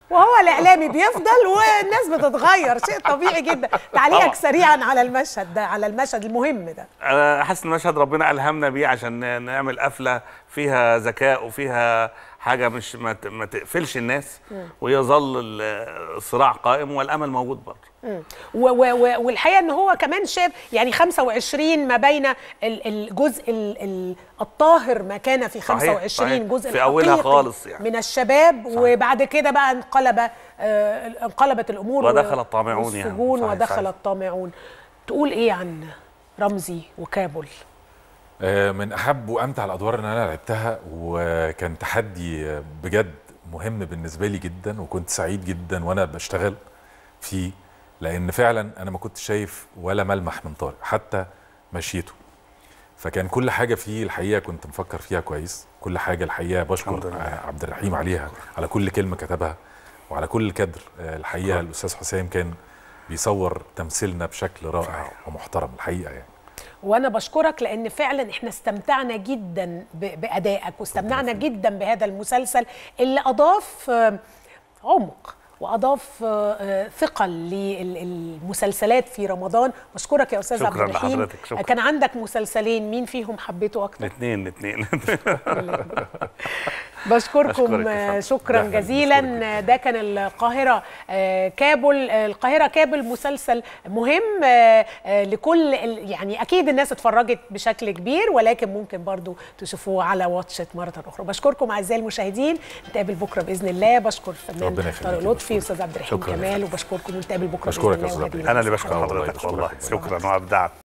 وهو الاعلامي بيفضل والناس بتتغير شيء طبيعي جدا تعليقك طبعا. سريعا على المشهد ده على المشهد المهم ده انا حاسس ان المشهد ربنا الهمنا بيه عشان نعمل قفله فيها ذكاء وفيها حاجه مش ما ت- ما تقفلش الناس ويظل ال- الصراع قائم والامل موجود برضه و- و- و- والحقيقه ان هو كمان شاف يعني 25 ما بين ال- الجزء ال- ال- الطاهر ما كان في صحيح، 25 صحيح. جزء في أولها الحقيقي خالص يعني. من الشباب وبعد كده بقى انقلب آه، انقلبت الامور ودخل و- الطامعون يعني. والسجون صحيح، ودخل صحيح. الطامعون تقول ايه عن رمزي وكابول آه، من احب وامتع الادوار اللي انا لعبتها وكان تحدي آه، بجد مهم بالنسبه لي جدا وكنت سعيد جدا وانا بشتغل فيه لان فعلا انا ما كنت شايف ولا ملمح من طارق حتى مشيته فكان كل حاجه فيه الحقيقه كنت مفكر فيها كويس كل حاجه الحقيقه بشكر الحمد لله. آه، عبد الرحيم عليها على كل كلمه كتبها وعلى كل كادر آه، الحقيقه الاستاذ حسام كان بيصور تمثيلنا بشكل رائع ومحترم الحقيقه يعني وانا بشكرك لان فعلا احنا استمتعنا جدا ب- بادائك واستمتعنا جدا بهذا المسلسل اللي اضاف آه، عمق واضاف آه، آه، ثقل للمسلسلات في رمضان بشكرك يا استاذ عبد شكراً الرحيم لحضرتك، شكراً. كان عندك مسلسلين مين فيهم حبيته اكتر الاثنين الاثنين بشكركم أشكرك يا فندم. شكرا ده جزيلا ده كان القاهرة آه، كابل آه، القاهرة كابل مسلسل مهم آه، آه، لكل ال- يعني أكيد الناس اتفرجت بشكل كبير ولكن ممكن برضو تشوفوه على واتشت مرة أخرى بشكركم أعزائي المشاهدين نتقابل بكرة بإذن الله بشكر ربنا الفنان يخليك طارق يا لطفي باشمهندس. أستاذ عبد الرحيم شكراً يا كمال وبشكركم ونتقابل بكرة بشكرك بإذن يا الله أستاذ عبد وهدي انا اللي بشكر الله حضرتك يشكرك. والله شكرا وابدعت